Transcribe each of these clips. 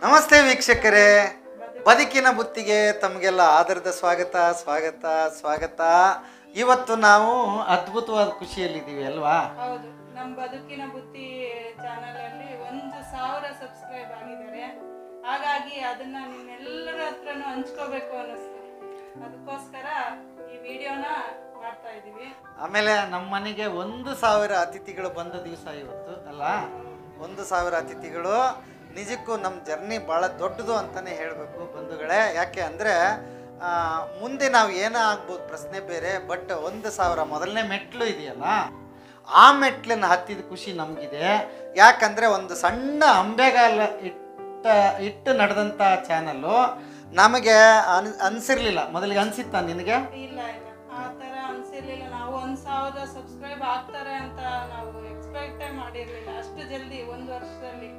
ನಮಸ್ತೆ ವೀಕ್ಷಕರೇ ಬದುಕಿನ ಬುತ್ತಿಗೆ ತಮಗೆಲ್ಲ ಆದರದ ಸ್ವಾಗತ ಸ್ವಾಗತ ಸ್ವಾಗತ ಇವತ್ತು ನಾವು ಅದ್ಭುತವಾದ ಖುಷಿಯಲ್ಲಿದ್ದೀವಿ ಅಲ್ವಾ ಹೌದು ನಮ್ಮ ಬದುಕಿನ ಬುತ್ತಿ ಚಾನಲ್ ಅಲ್ಲಿ ಒಂದು ಸಾವಿರ ಸಬ್ಸ್ಕ್ರೈಬ್ ಆಗಿದ್ದಾರೆ ಹಾಗಾಗಿ ಅದನ್ನ ನಿಮ್ಮೆಲ್ಲರ ಹತ್ರನೂ ಹಂಚ್ಕೋಬೇಕು ಅನ್ನಿಸ್ತು ಅದಕ್ಕೋಸ್ಕರ ಈ ವಿಡಿಯೋನ ಮಾಡ್ತಾ ಇದ್ದೀವಿ ಆಮೇಲೆ ನಮ್ಮ ಮನೆಗೆ ಒಂದು ಸಾವಿರ ಅತಿಥಿಗಳು ಬಂದ ದಿವಸ ಇವತ್ತು ಅಲ್ಲ ಒಂದು ಸಾವಿರ ಅತಿಥಿಗಳು ನಿಜಕ್ಕೂ ನಮ್ಮ ಜರ್ನಿ ಭಾಳ ದೊಡ್ಡದು ಅಂತಲೇ ಹೇಳಬೇಕು ಬಂಧುಗಳೇ ಯಾಕೆ ಅಂದರೆ ಮುಂದೆ ನಾವು ಏನೇ ಆಗ್ಬೋದು ಪ್ರಶ್ನೆ ಬೇರೆ ಬಟ್ ಒಂದು ಸಾವಿರ ಮೊದಲನೇ ಮೆಟ್ಲು ಇದೆಯಲ್ಲ ಆ ಮೆಟ್ಲನ್ನ ಹತ್ತಿದ ಖುಷಿ ನಮಗಿದೆ ಯಾಕಂದರೆ ಒಂದು ಸಣ್ಣ ಅಂಬೆಗಾಲ ಇಟ್ಟ ಇಟ್ಟು ನಡೆದಂಥ ಚಾನಲ್ಲು ನಮಗೆ ಅನ್ ಅನಿಸಿರ್ಲಿಲ್ಲ ಮೊದಲಿಗೆ ಅನಿಸಿತ್ತ ನಿನಗೆ ಇಲ್ಲ ಇಲ್ಲ ಆ ಥರ ಅನ್ಸಿರ್ಲಿಲ್ಲ ನಾವು ಒಂದು ಸಾವಿರ ಸಬ್ಸ್ಕ್ರೈಬ್ ಆಗ್ತಾರೆ ಅಂತ ನಾವು ಎಕ್ಸ್ಪೆಕ್ಟೇ ಮಾಡಿರ್ಲಿಲ್ಲ ಅಷ್ಟು ಜಲ್ದಿ ಒಂದು ವರ್ಷದಲ್ಲಿ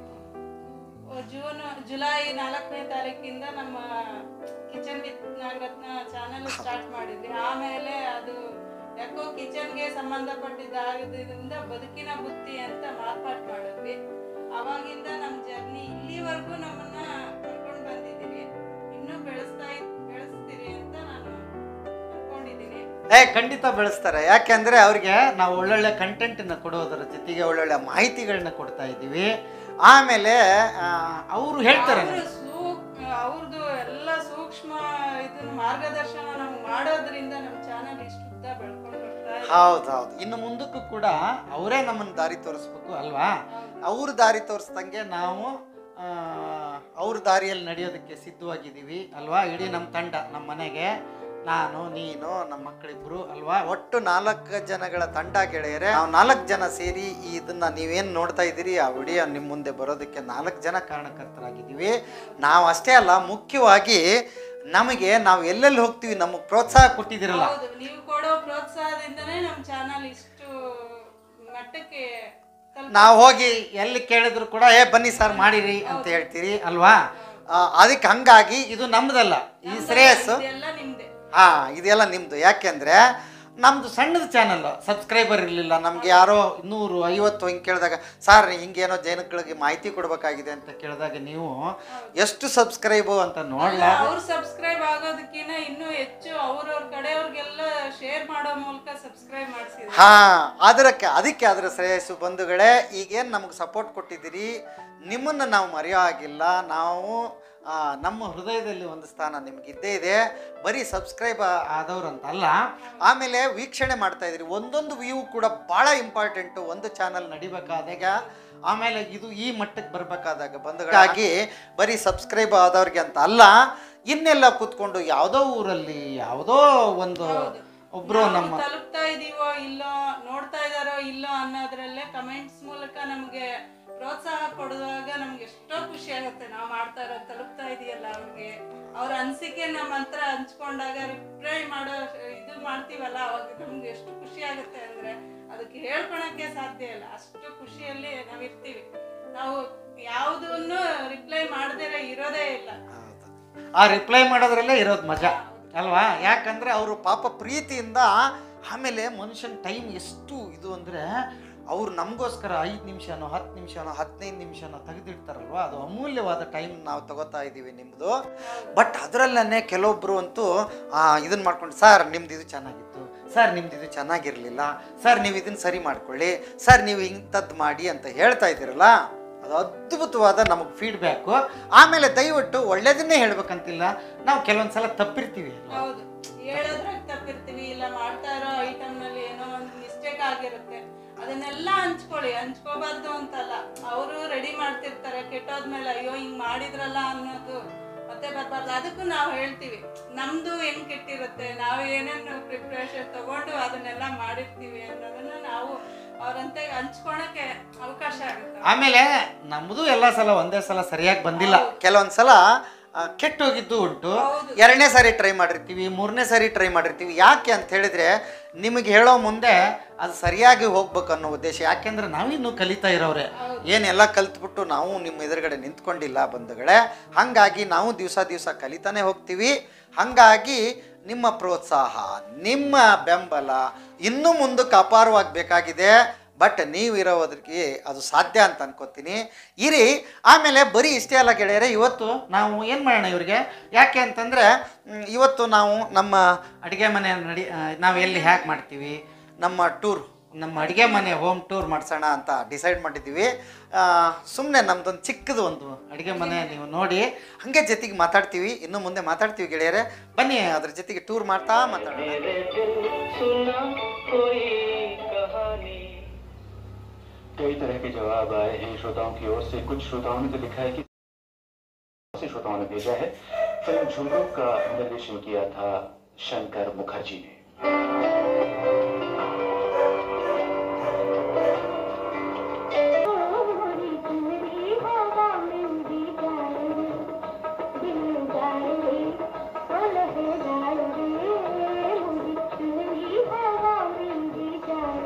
ಜೂನ್ ಜುಲೈ ನಾಲ್ಕನೇ ತಾರೀಕಿಂದ ನಮ್ಮ kitchen with Nagaratna channel start ಮಾಡಿದ್ವಿ ಆಮೇಲೆ ಅದು ಯಾಕೋ ಕಿಚನ್ಗೆ ಸಂಬಂಧಪಟ್ಟಿದ್ದಾಗಿದ್ದರಿಂದ ಬದುಕಿನ ಬುತ್ತಿ ಅಂತ ಮಾರ್ಪಾಟ್ ಮಾಡಿದ್ವಿ ಅವಾಗಿಂದ ನಮ್ಮ ಜರ್ನಿ ಇಲ್ಲಿವರೆಗೂ ನಮ್ಮನ್ನ ಕರ್ಕೊಂಡು ಬಂದಿದ್ದೀವಿ ಇನ್ನೂ ಬೆಳೆಸ್ತಾ ಇದ್- ಬೆಳೆಸ್ತೀರಿ ಅಂತ ನಾನು ಅನ್ಕೊಂಡಿದ್ದೀನಿ ಏ ಖಂಡಿತ ಬೆಳೆಸ್ತಾರೆ ಯಾಕೆಂದ್ರೆ ಅವ್ರಿಗೆ ನಾವು ಒಳ್ಳೊಳ್ಳೆ ಕಂಟೆಂಟನ್ನು ಕೊಡೋದರ ಜೊತೆಗೆ ಒಳ್ಳೊಳ್ಳೆ ಮಾಹಿತಿಗಳನ್ನ ಕೊಡ್ತಾ ಇದ್ದೀವಿ ಆಮೇಲೆ ಅವರು ಹೇಳ್ತಾರೆ ಅವ್ರು ಸೂ- ಅವ್ರದ್ದು ಎಲ್ಲ ಸೂಕ್ಷ್ಮ ಇದನ್ನ ಮಾರ್ಗದರ್ಶನ ನಾವು ಮಾಡೋದ್ರಿಂದ ನಮ್ಮ ಚಾನಲ್ ಇಷ್ಟು ಉದ್ದ ಬೆಳ್ಕೊಂಡು ಬರ್ತಾ ಇದೆ. ಹೌದು ಹೌದು ಇನ್ನು ಮುಂದಕ್ಕೂ ಕೂಡ ಅವರೇ ನಮ್ಮನ್ನು ದಾರಿ ತೋರಿಸ್ಬೇಕು ಅಲ್ವಾ ಅವ್ರ ದಾರಿ ತೋರಿಸ್ದಂಗೆ ನಾವು ಆ, ಅವ್ರ ದಾರಿಯಲ್ಲಿ ನಡೆಯೋದಕ್ಕೆ ಸಿದ್ಧವಾಗಿದ್ದೀವಿ ಅಲ್ವಾ ಇಡೀ ನಮ್ಮ ತಂಡ ನಮ್ಮ ಮನೆಗೆ ನಾನು ನೀನು ನಮ್ಮ ಮಕ್ಕಳಿಬ್ರು ಅಲ್ವಾ ಒಟ್ಟು ನಾಲ್ಕು ಜನಗಳ ತಂಡ ಗೆಳೆಯರೆ ನಾವು ನಾಲ್ಕು ಜನ ಸೇರಿ ಈ ಇದನ್ನ ನೀವೇನು ನೋಡ್ತಾ ಇದ್ದೀರಿ ಆ ವಿಡಿಯೋ ನಿಮ್ಮ ಮುಂದೆ ಬರೋದಕ್ಕೆ ನಾಲ್ಕು ಜನ ಕಾರಣಕರ್ತರಾಗಿದ್ದೀವಿ ನಾವು ಅಷ್ಟೇ ಅಲ್ಲ ಮುಖ್ಯವಾಗಿ ನಮಗೆ ನಾವು ಎಲ್ಲೆಲ್ಲಿ ಹೋಗ್ತೀವಿ ನಮಗೆ ಪ್ರೋತ್ಸಾಹ ಕೊಟ್ಟಿದ್ದೀರಲ್ಲ ಹೌದು ನೀವು ಕೊಡೋ ಪ್ರೋತ್ಸಾಹದಿಂದನೇ ನಮ್ಮ ಚಾನಲ್ ಇಷ್ಟು ಮಟ್ಟಕ್ಕೆ ತಲುಪ ನಾವು ಹೋಗಿ ಎಲ್ಲಿ ಕೇಳಿದ್ರು ಕೂಡ ಏ ಬನ್ನಿ ಸರ್ ಮಾಡಿರಿ ಅಂತ ಹೇಳ್ತೀರಿ ಅಲ್ವಾ ಆ, ಅದಕ್ಕೆ ಹಂಗಾಗಿ ಇದು ನಮ್ದಲ್ಲ ಈ ಶ್ರೇಯಸ್ಸು ಎಲ್ಲ ನಿಮ್ದೆ ಹಾ ಇದೆಲ್ಲ ನಿಮ್ದು ಯಾಕೆಂದ್ರೆ ನಮ್ದು ಸಣ್ಣದು ಚಾನಲ್ ಸಬ್ಸ್ಕ್ರೈಬರ್ ಇರಲಿಲ್ಲ ನಮ್ಗೆ ಯಾರೋ ನೂರು ಐವತ್ತು ಹಿಂಗೆ ಕೇಳಿದಾಗ ಸರ್ ಹಿಂಗೇನೋ ಜನಗಳಿಗೆ ಮಾಹಿತಿ ಕೊಡಬೇಕಾಗಿದೆ ಅಂತ ಕೇಳಿದಾಗ ನೀವು ಎಷ್ಟು ಸಬ್ಸ್ಕ್ರೈಬು ಅಂತ ನೋಡ್ಲ ಅವ್ರು ಸಬ್ಸ್ಕ್ರೈಬ್ ಆಗೋದಕ್ಕಿಂತ ಇನ್ನೂ ಹೆಚ್ಚು ಅವ್ರವ್ರ ಕಡೆಯವ್ರಿಗೆಲ್ಲ ಶೇರ್ ಮಾಡೋ ಮೂಲಕ ಸಬ್ಸ್ಕ್ರೈಬ್ ಮಾಡಿಸಿದ್ರು ಹಾ ಅದಕ್ಕೆ ಅದಕ್ಕೆ ಅದರ ಶ್ರೇಯಸ್ಸು ಬಂಧುಗಳೇ ಈಗೇನು ನಮಗೆ ಸಪೋರ್ಟ್ ಕೊಟ್ಟಿದ್ದೀರಿ ನಿಮ್ಮನ್ನು ನಾವು ಮರೆಯೋ ಹಾಗಿಲ್ಲ ನಾವು ಆ, ನಮ್ಮ ಹೃದಯದಲ್ಲಿ ಒಂದು ಸ್ಥಾನ ನಿಮ್ಗೆ ಇದ್ದೇ ಇದೆ ಬರೀ ಸಬ್ಸ್ಕ್ರೈಬ್ ಆದವ್ರು ಅಂತ ಅಲ್ಲ ಆಮೇಲೆ ವೀಕ್ಷಣೆ ಮಾಡ್ತಾ ಇದ್ದೀರಿ ಒಂದೊಂದು ವ್ಯೂ ಕೂಡ ಭಾಳ ಇಂಪಾರ್ಟೆಂಟು ಒಂದು ಚಾನಲ್ ನಡಿಬೇಕಾದಾಗ ಆಮೇಲೆ ಇದು ಈ ಮಟ್ಟಕ್ಕೆ ಬರಬೇಕಾದಾಗ ಬಂಧುಗಳಾಗಿ ಬರೀ ಸಬ್ಸ್ಕ್ರೈಬ್ ಆದವ್ರಿಗೆ ಅಂತ ಅಲ್ಲ ಇನ್ನೆಲ್ಲ ಕೂತ್ಕೊಂಡು ಯಾವುದೋ ಊರಲ್ಲಿ ಯಾವುದೋ ಒಂದು ಒಬ್ಬರು ನಾವು ನಮ್ಮ ತಲುಪ್ತಾ ಇದೀವೋ ಇಲ್ಲೋ ನೋಡ್ತಾ ಇದಾರೋ ಇಲ್ಲೋ ಅನ್ನೋದ್ರಲ್ಲೇ ಕಮೆಂಟ್ಸ್ ಮೂಲಕ ನಮ್ಗೆ ಪ್ರೋತ್ಸಾಹ ಕೊಡುವಾಗ ನಮ್ಗೆ ಎಷ್ಟೋ ಖುಷಿ ಆಗುತ್ತೆ ನಾವು ಮಾಡ್ತಾ ಇರೋದು ತಲುಪ್ತಾ ಇದೆಯಲ್ಲ ಅವ್ರಿಗೆ ಅವ್ರ ಅನಿಸಿಕೆ ನಮ್ಮ ಹತ್ರ ಹಂಚ್ಕೊಂಡಾಗ ರಿಪ್ಲೈ ಮಾಡೋ ಇದು ಮಾಡ್ತೀವಲ್ಲ ಅವಾಗ ನಮ್ಗೆ ಎಷ್ಟು ಖುಷಿ ಆಗುತ್ತೆ ಅಂದ್ರೆ ಅದಕ್ಕೆ ಹೇಳ್ಕೊಳಕ್ಕೆ ಸಾಧ್ಯ ಇಲ್ಲ ಅಷ್ಟು ಖುಷಿಯಲ್ಲಿ ನಾವ್ ಇರ್ತೀವಿ ನಾವು ಯಾವುದನ್ನು ರಿಪ್ಲೈ ಮಾಡದೇ ಇರೋದೇ ಇಲ್ಲ ಹೌದು. ಆ ರಿಪ್ಲೈ ಮಾಡೋದ್ರಲ್ಲೇ ಇರೋದು ಮಜಾ ಅಲ್ವಾ ಯಾಕಂದ್ರೆ ಅವರು ಪಾಪ ಪ್ರೀತಿಯಿಂದ ಆಮೇಲೆ ಮನುಷ್ಯನ ಟೈಮ್ ಎಷ್ಟು ಇದು ಅಂದರೆ ಅವ್ರು ನಮಗೋಸ್ಕರ ಐದು ನಿಮಿಷನೋ ಹತ್ತು ನಿಮಿಷನೋ ಹದಿನೈದು ನಿಮಿಷನೋ ತೆಗೆದಿಡ್ತಾರಲ್ವ ಅದು ಅಮೂಲ್ಯವಾದ ಟೈಮ್ ನಾವು ತಗೋತಾ ಇದ್ದೀವಿ ನಿಮ್ಮದು ಬಟ್ ಅದರಲ್ಲೇ ಕೆಲವೊಬ್ಬರು ಅಂತೂ ಇದನ್ನು ಮಾಡ್ಕೊಂಡು ಸರ್ ನಿಮ್ದು ಇದು ಚೆನ್ನಾಗಿತ್ತು ಸರ್ ನಿಮ್ದು ಇದು ಚೆನ್ನಾಗಿರಲಿಲ್ಲ ಸರ್ ನೀವು ಇದನ್ನು ಸರಿ ಮಾಡ್ಕೊಳ್ಳಿ ಸರ್ ನೀವು ಇಂಥದ್ದು ಮಾಡಿ ಅಂತ ಹೇಳ್ತಾ ಇದ್ದೀರಲ್ಲ ಅದು ಅದ್ಭುತವಾದ ನಮಗೆ ಫೀಡ್ಬ್ಯಾಕು ಆಮೇಲೆ ದಯವಿಟ್ಟು ಒಳ್ಳೇದನ್ನೇ ಹೇಳ್ಬೇಕಂತಿಲ್ಲ ನಾವು ಕೆಲವೊಂದು ಸಲ ತಪ್ಪಿರ್ತೀವಿ ಅಲ್ವಾ? ಹೌದು ಹೇಳೋದ್ರಾಗ ತಪ್ಪಿರ್ತೀವಿ ಇಲ್ಲ ಮಾಡ್ತಾ ಇರೋ ಐಟಮ್ ನಲ್ಲಿ ಏನೋ ಒಂದು ಮಿಸ್ಟೇಕ್ ಆಗಿರುತ್ತೆ ಅದನ್ನೆಲ್ಲ ಹಂಚ್ಕೊಳ್ಳಿ ಹಂಚ್ಕೋಬಾರ್ದು ಅಂತಲ್ಲ ಅವರು ರೆಡಿ ಮಾಡ್ತಿರ್ತಾರೆ ಕೆಟ್ಟೋದ್ಮೇಲೆ ಅಯ್ಯೋ ಹಿಂಗ್ ಮಾಡಿದ್ರಲ್ಲ ಅನ್ನೋದು ಮತ್ತೆ ಬರ್ಬಾರ್ದು ಅದಕ್ಕೂ ನಾವು ಹೇಳ್ತೀವಿ ನಮ್ದು ಹೆಂಗ್ ಕೆಟ್ಟಿರುತ್ತೆ ನಾವು ಏನೇನು ಪ್ರಿಪ್ರೇಷನ್ ತಗೊಂಡು ಅದನ್ನೆಲ್ಲ ಮಾಡಿರ್ತೀವಿ ಅನ್ನೋದನ್ನ ನಾವು ಅವ್ರಂತೆ ಹಂಚ್ಕೊಳಕ್ಕೆ ಅವಕಾಶ ಆಗುತ್ತೆ ಆಮೇಲೆ ನಮ್ಮದು ಎಲ್ಲ ಸಲ ಒಂದೇ ಸಲ ಸರಿಯಾಗಿ ಬಂದಿಲ್ಲ ಕೆಲವೊಂದು ಸಲ ಆ, ಕೆಟ್ಟು ಹೋಗಿದ್ದು ಉಂಟು ಹೌದು. ಎರಡನೇ ಸಾರಿ ಟ್ರೈ ಮಾಡಿರ್ತೀವಿ ಮೂರನೇ ಸಾರಿ ಟ್ರೈ ಮಾಡಿರ್ತೀವಿ ಯಾಕೆ ಅಂತ ಹೇಳಿದ್ರೆ ನಿಮಗೆ ಹೇಳೋ ಮುಂದೆ ಅದು ಸರಿಯಾಗಿ ಹೋಗ್ಬೇಕು ಅನ್ನೋ ಉದ್ದೇಶ ಯಾಕೆಂದ್ರೆ ನಾವಿನ್ನೂ ಕಲಿತಾ ಇರೋರೆ ಏನೆಲ್ಲ ಕಲ್ತ್ಬಿಟ್ಟು ನಾವು ನಿಮ್ಮ ಎದುರುಗಡೆ ನಿಂತ್ಕೊಂಡಿಲ್ಲ ಬಂಧುಗಳೇ ಹಾಗಾಗಿ ನಾವು ದಿವಸ ದಿವಸ ಕಲಿತಾನೆ ಹೋಗ್ತೀವಿ ಹಾಗಾಗಿ ನಿಮ್ಮ ಪ್ರೋತ್ಸಾಹ ನಿಮ್ಮ ಬೆಂಬಲ ಇನ್ನೂ ಮುಂದಕ್ಕೆ ಅಪಾರವಾಗಬೇಕಾಗಿದೆ ಬಟ್ ನೀವು ಇರೋದಕ್ಕೆ ಅದು ಸಾಧ್ಯ ಅಂತ ಅನ್ಕೋತೀನಿ ಇರಿ ಆಮೇಲೆ ಬರೀ ಇಷ್ಟೇ ಅಲ್ಲ ಗೆಳೆಯರೆ ಇವತ್ತು ನಾವು ಏನು ಮಾಡೋಣ ಇವ್ರಿಗೆ ಯಾಕೆ ಅಂತಂದರೆ ಇವತ್ತು ನಾವು ನಮ್ಮ ಅಡುಗೆ ಮನೆ ನಡಿ ಆ, ನಾವು ಎಲ್ಲಿ ಹ್ಯಾಕ್ ಮಾಡ್ತೀವಿ ನಮ್ಮ ಟೂರ್ ನಮ್ಮ ಅಡುಗೆ ಮನೆ ಹೋಮ್ ಟೂರ್ ಮಾಡ್ಸೋಣ ಅಂತ ಡಿಸೈಡ್ ಮಾಡಿದ್ದೀವಿ ಸುಮ್ಮನೆ ನಮ್ದೊಂದು ಚಿಕ್ಕದು ಒಂದು ಅಡುಗೆ ಮನೆ ನೀವು ನೋಡಿ ಹಾಗೆ ಜೊತೆಗೆ ಮಾತಾಡ್ತೀವಿ ಇನ್ನು ಮುಂದೆ ಮಾತಾಡ್ತೀವಿ ಗೆಳೆಯರೆ ಬನ್ನಿ ಅದ್ರ ಜೊತೆಗೆ ಟೂರ್ ಮಾಡ್ತಾ ಮಾತಾಡೋಣ मेरे दिल सुना कोई कहानी कई तरह के जवाब आए हैं श्रोताओं की ओर से कुछ श्रोताओं ने तो लिखा है कि से श्रोताओं ने भेजा है फिल्म झुमरू का निर्देशन किया था शंकर मुखर्जी ने मोरी चुनरी हवा मेरी जाए दिल जाए रे लह जाए रे मोरी चुनरी हवा मेरी जाए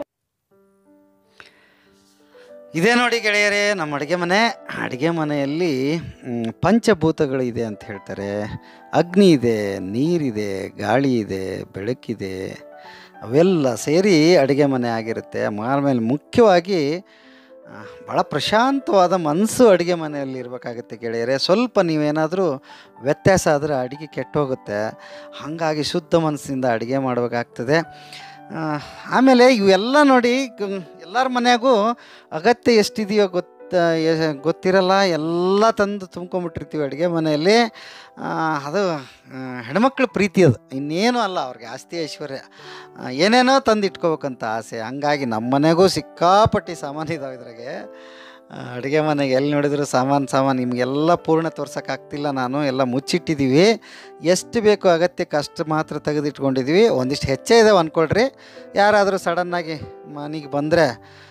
ಇದೇ ನೋಡಿ ಗೆಳೆಯರೇ ನಮ್ಮ ಅಡುಗೆ ಮನೆ ಅಡುಗೆ ಮನೆಯಲ್ಲಿ ಮ್, ಪಂಚಭೂತಗಳಿದೆ ಅಂತ ಹೇಳ್ತಾರೆ ಅಗ್ನಿ ಇದೆ ನೀರಿದೆ ಗಾಳಿ ಇದೆ ಬೆಳಕಿದೆ ಅವೆಲ್ಲ ಸೇರಿ ಅಡುಗೆ ಮನೆ ಆಗಿರುತ್ತೆ ಆಮೇಲೆ ಮುಖ್ಯವಾಗಿ ಆ, ಭಾಳ ಪ್ರಶಾಂತವಾದ ಮನಸ್ಸು ಅಡುಗೆ ಮನೆಯಲ್ಲಿ ಇರಬೇಕಾಗುತ್ತೆ ಗೆಳೆಯರೆ ಸ್ವಲ್ಪ ನೀವೇನಾದರೂ ವ್ಯತ್ಯಾಸ ಆದರೆ ಅಡುಗೆ ಕೆಟ್ಟೋಗುತ್ತೆ ಹಾಗಾಗಿ ಶುದ್ಧ ಮನಸ್ಸಿಂದ ಅಡುಗೆ ಮಾಡಬೇಕಾಗ್ತದೆ ಆ, ಆಮೇಲೆ ಇವೆಲ್ಲ ನೋಡಿ ಎಲ್ಲರ ಮನೆಯಾಗೂ ಅಗತ್ಯ ಎಷ್ಟಿದೆಯೋ ಗೊತ್ತ ಎ- ಗೊತ್ತಿರಲ್ಲ ಎಲ್ಲ ತಂದು ತುಂಬ್ಕೊಂಬಿಟ್ಟಿರ್ತೀವಿ ಅಡುಗೆ ಮನೆಯಲ್ಲಿ ಆ, ಅದು ಆ, ಹೆಣ್ಮಕ್ಳ ಪ್ರೀತಿ ಅದು ಇನ್ನೇನು ಅಲ್ಲ ಅವ್ರಿಗೆ ಆಸ್ತಿ ಐಶ್ವರ್ಯ ಆ, ಏನೇನೋ ತಂದು ಇಟ್ಕೋಬೇಕಂತ ಆಸೆ ಹಂಗಾಗಿ ನಮ್ಮ ಮನೆಗೂ ಸಿಕ್ಕಾಪಟ್ಟಿ ಸಾಮಾನು ಇದಾವೆ ಇದ್ರಾಗೆ ಅಡುಗೆ ಮನೆಗೆ ಎಲ್ಲಿ ನೋಡಿದ್ರು ಸಾಮಾನು ಸಾಮಾನು ನಿಮಗೆಲ್ಲ ಪೂರ್ಣ ತೋರ್ಸೋಕ್ಕಾಗ್ತಿಲ್ಲ ನಾನು ಎಲ್ಲ ಮುಚ್ಚಿಟ್ಟಿದ್ದೀವಿ ಎಷ್ಟು ಬೇಕು ಅಗತ್ಯಕ್ಕೆ ಅಷ್ಟು ಮಾತ್ರ ತೆಗೆದಿಟ್ಕೊಂಡಿದ್ದೀವಿ ಒಂದಿಷ್ಟು ಹೆಚ್ಚೇ ಇದಾವೆ ಅಂದ್ಕೊಳ್ರಿ ಯಾರಾದರೂ ಸಡನ್ನಾಗಿ ಮನೆಗೆ ಬಂದರೆ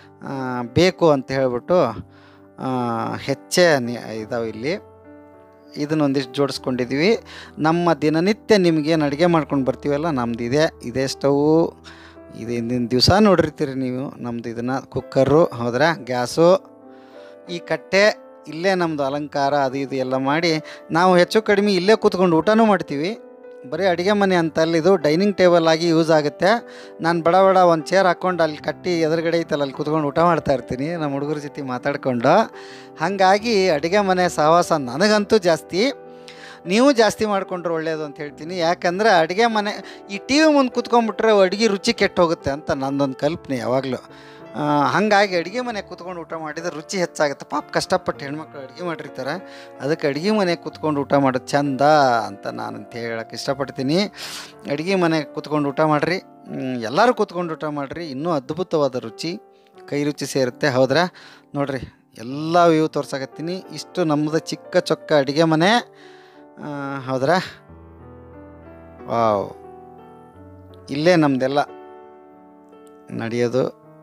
ಬೇಕು ಅಂತ ಹೇಳ್ಬಿಟ್ಟು ಆ, ಹೆಚ್ಚೇ ನಿ- ಇದಾವೆ ಇಲ್ಲಿ ಇದನ್ನೊಂದಿಷ್ಟು ಜೋಡಿಸ್ಕೊಂಡಿದ್ದೀವಿ ನಮ್ಮ ದಿನನಿತ್ಯ ನಿಮಗೇನು ಅಡುಗೆ ಮಾಡ್ಕೊಂಡು ಬರ್ತೀವಲ್ಲ ನಮ್ದು ಇದೆ ಇದೇ ಸ್ಟವು ಇದು ಹಿಂದಿನ ದಿವಸ ನೋಡಿರ್ತೀರಿ ನೀವು ನಮ್ಮದು ಇದನ್ನು ಕುಕ್ಕರು ಹೌದ್ರಾ ಗ್ಯಾಸು ಈ ಕಟ್ಟೆ ಇಲ್ಲೇ ನಮ್ಮದು ಅಲಂಕಾರ ಅದು ಇದು ಎಲ್ಲ ಮಾಡಿ ನಾವು ಹೆಚ್ಚು ಕಡಿಮೆ ಇಲ್ಲೇ ಕೂತ್ಕೊಂಡು ಊಟನೂ ಮಾಡ್ತೀವಿ ಬರೀ ಅಡುಗೆ ಮನೆ ಅಂತ ಅಲ್ಲ ಇದು ಡೈನಿಂಗ್ ಟೇಬಲ್ ಆಗಿ ಯೂಸ್ ಆಗುತ್ತೆ ನಾನು ಬಡ ಬಡ ಒಂದು ಚೇರ್ ಹಾಕ್ಕೊಂಡು ಅಲ್ಲಿ ಕಟ್ಟಿ ಎದುರುಗಡೆ ಐತಲ್ಲ ಅಲ್ಲಿ ಕೂತ್ಕೊಂಡು ಊಟ ಮಾಡ್ತಾ ಇರ್ತೀನಿ ನಮ್ಮ ಹುಡುಗರ ಜೊತೆ ಮಾತಾಡ್ಕೊಂಡು ಹಾಗಾಗಿ ಅಡುಗೆ ಮನೆ ಸಹವಾಸ ನನಗಂತೂ ಜಾಸ್ತಿ ನೀವು ಜಾಸ್ತಿ ಮಾಡಿಕೊಂಡ್ರೆ ಒಳ್ಳೆಯದು ಅಂತ ಹೇಳ್ತೀನಿ ಯಾಕಂದರೆ ಅಡುಗೆ ಮನೆ ಈ ಟಿ ವಿ ಮುಂದೆ ಕೂತ್ಕೊಂಡ್ಬಿಟ್ರೆ ಅಡುಗೆ ರುಚಿ ಕೆಟ್ಟು ಹೋಗುತ್ತೆ ಅಂತ ನಂದೊಂದು ಕಲ್ಪನೆ ಯಾವಾಗಲೂ ಹಾಗಾಗಿ ಅಡುಗೆ ಮನೆ ಕೂತ್ಕೊಂಡು ಊಟ ಮಾಡಿದ್ರೆ ರುಚಿ ಹೆಚ್ಚಾಗುತ್ತೆ ಪಾಪ ಕಷ್ಟಪಟ್ಟು ಹೆಣ್ಮಕ್ಳು ಅಡುಗೆ ಮಾಡಿರ್ತಾರೆ ಅದಕ್ಕೆ ಅಡುಗೆ ಮನೆ ಕೂತ್ಕೊಂಡು ಊಟ ಮಾಡೋದು ಚಂದ ಅಂತ ನಾನು ಅಂತ ಹೇಳಕ್ಕೆ ಇಷ್ಟಪಡ್ತೀನಿ ಅಡುಗೆ ಮನೆ ಕೂತ್ಕೊಂಡು ಊಟ ಮಾಡಿರಿ ಎಲ್ಲರೂ ಕೂತ್ಕೊಂಡು ಊಟ ಮಾಡಿರಿ ಇನ್ನೂ ಅದ್ಭುತವಾದ ರುಚಿ ಕೈ ರುಚಿ ಸೇರುತ್ತೆ ಹೌದ್ರಾ ನೋಡ್ರಿ ಎಲ್ಲ ವ್ಯೂ ತೋರ್ಸಕತ್ತೀನಿ ಇಷ್ಟು ನಮ್ಮದು ಚಿಕ್ಕ ಚೊಕ್ಕ ಅಡುಗೆ ಮನೆ ಆ, ಹೌದ್ರಾ ವಾವ್ ಇಲ್ಲೇ ನಮ್ಮದೆಲ್ಲ ನಡೆಯೋದು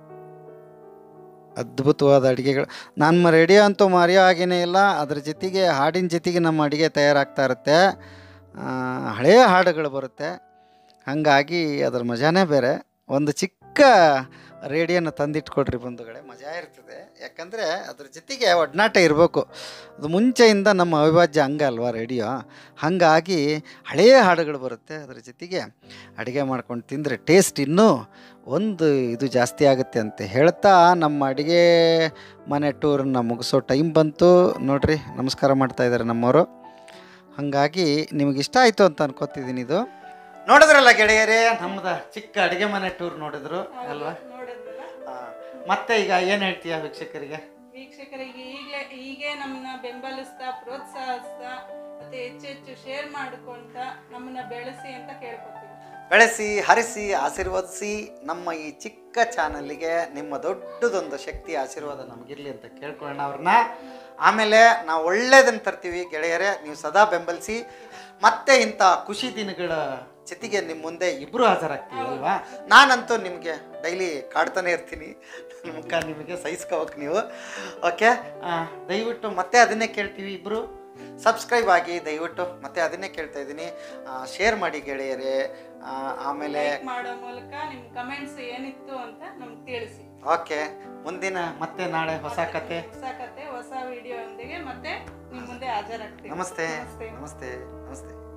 ಅದ್ಭುತವಾದ ಅಡುಗೆಗಳು ನಮ್ಮ ರೇಡಿಯೋ ಅಂತೂ ಮರೆಯೋ ಹಾಗೇನೇ ಇಲ್ಲ ಅದ್ರ ಜೊತೆಗೆ ಹಾಡಿನ ಜೊತೆಗೆ ನಮ್ಮ ಅಡುಗೆ ತಯಾರಾಗ್ತಾ ಇರುತ್ತೆ ಆ, ಹಳೆಯ ಹಾಡುಗಳು ಬರುತ್ತೆ ಹಾಗಾಗಿ ಅದ್ರ ಮಜಾನೇ ಬೇರೆ ಒಂದು ಚಿಕ್ಕ ರೇಡಿಯೋನ ತಂದಿಟ್ಕೊಡ್ರಿ ಬಂಧುಗಳೇ ಮಜಾ ಇರ್ತದೆ ಯಾಕಂದರೆ ಅದ್ರ ಜೊತೆಗೆ ಒಡನಾಟ ಇರಬೇಕು ಅದು ಮುಂಚೆಯಿಂದ ನಮ್ಮ ಅವಿಭಾಜ್ಯ ಅಂಗ ಅಲ್ವಾ ರೇಡಿಯೋ ಹಾಗಾಗಿ ಹಳೆಯ ಹಾಡುಗಳು ಬರುತ್ತೆ ಅದ್ರ ಜೊತೆಗೆ ಅಡುಗೆ ಮಾಡ್ಕೊಂಡು ತಿಂದರೆ ಟೇಸ್ಟ್ ಇನ್ನೂ ಒಂದು ಇದು ಜಾಸ್ತಿ ಆಗುತ್ತೆ ಅಂತ ಹೇಳ್ತಾ ನಮ್ಮ ಅಡುಗೆ ಮನೆ ಟೂರನ್ನ ಮುಗಿಸೋ ಟೈಮ್ ಬಂತು ನೋಡ್ರಿ ನಮಸ್ಕಾರ ಮಾಡ್ತಾ ಇದ್ದಾರೆ ನಮ್ಮವರು ಹಾಗಾಗಿ ನಿಮಗೆ ಇಷ್ಟ ಆಯಿತು ಅಂತ ಅನ್ಕೋತಿದ್ದೀನಿ ಇದು ನೋಡಿದ್ರಲ್ಲ ಗೆಳೆಯರೇ ನಮ್ಮದ ಚಿಕ್ಕ ಅಡುಗೆ ಮನೆ ಟೂರ್ ನೋಡಿದ್ರು ಅಲ್ವಾ ನೋಡಿದ್ರಲ್ಲ ಆ, ಮತ್ತೆ ಈಗ ಏನು ಹೇಳ್ತೀಯ ವೀಕ್ಷಕರಿಗೆ ವೀಕ್ಷಕರಿಗೆ ಈಗಲೇ ಹೀಗೆ ನಮ್ಮನ್ನ ಬೆಂಬಲಿಸ್ತಾ ಪ್ರೋತ್ಸಾಹಿಸ್ತಾ ಮತ್ತೆ ಹೆಚ್ಚು ಹೆಚ್ಚು ಶೇರ್ ಮಾಡ್ಕೊಂತ ನಮ್ಮನ್ನ ಬೆಳೆಸಿ ಅಂತ ಕೇಳ್ಕೊತೀವಿ ಬೆಳೆಸಿ ಹರಿಸಿ ಆಶೀರ್ವದಿಸಿ ನಮ್ಮ ಈ ಚಿಕ್ಕ ಚಾನಲ್ಲಿಗೆ ನಿಮ್ಮ ದೊಡ್ಡದೊಂದು ಶಕ್ತಿ ಆಶೀರ್ವಾದ ನಮಗಿರಲಿ ಅಂತ ಕೇಳ್ಕೊಳ್ಳೋಣ ಅವ್ರನ್ನ ಆಮೇಲೆ ನಾವು ಒಳ್ಳೇದನ್ನು ತರ್ತೀವಿ ಗೆಳೆಯರೇ ನೀವು ಸದಾ ಬೆಂಬಲಿಸಿ ಮತ್ತೆ ಇಂಥ ಖುಷಿ ದಿನಗಳ ಜೊತೆಗೆ ನಿಮ್ಮ ಮುಂದೆ ಇಬ್ಬರು ಹಾಜರಾಗ್ತೀವಿ ಅಲ್ವಾ ನಾನಂತೂ ನಿಮಗೆ ಡೈಲಿ ಕಾಡ್ತಾನೆ ಇರ್ತೀನಿ ನನ್ನ ಮುಖ ನಿಮಗೆ ಸಹಿಸ್ಕೋಬೇಕು ನೀವು ಓಕೆ ದಯವಿಟ್ಟು ಮತ್ತೆ ಅದನ್ನೇ ಕೇಳ್ತೀವಿ ಇಬ್ಬರು ಸಬ್ಸ್ಕ್ರೈಬ್ ಆಗಿ ದಯವಿಟ್ಟು ಮತ್ತೆ ಅದನ್ನೇ ಕೇಳ್ತಾ ಇದ್ದೀನಿ ಶೇರ್ ಮಾಡಿ ಗೆಳೆಯರೇ ಆ, ಆಮೇಲೆ ಲೈಕ್ ಮಾಡೋ ಮೂಲಕ ನಿಮ್ಮ ಕಮೆಂಟ್ಸ್ ಏನಿತ್ತು ಅಂತ ನಮ್ಗೆ ತಿಳಿಸಿ ಓಕೆ ಮುಂದಿನ ಮತ್ತೆ ನಾಳೆ ಹೊಸ ಕತೆ ಹೊಸ ಕತೆ ಹೊಸ ವಿಡಿಯೋ ಒಂದಿಗೆ ಮತ್ತೆ ನಿಮ್ಮ ಮುಂದೆ ಹಾಜರಾಗ್ತೀವಿ ನಮಸ್ತೆ ನಮಸ್ತೆ ನಮಸ್ತೆ ನಮಸ್ತೆ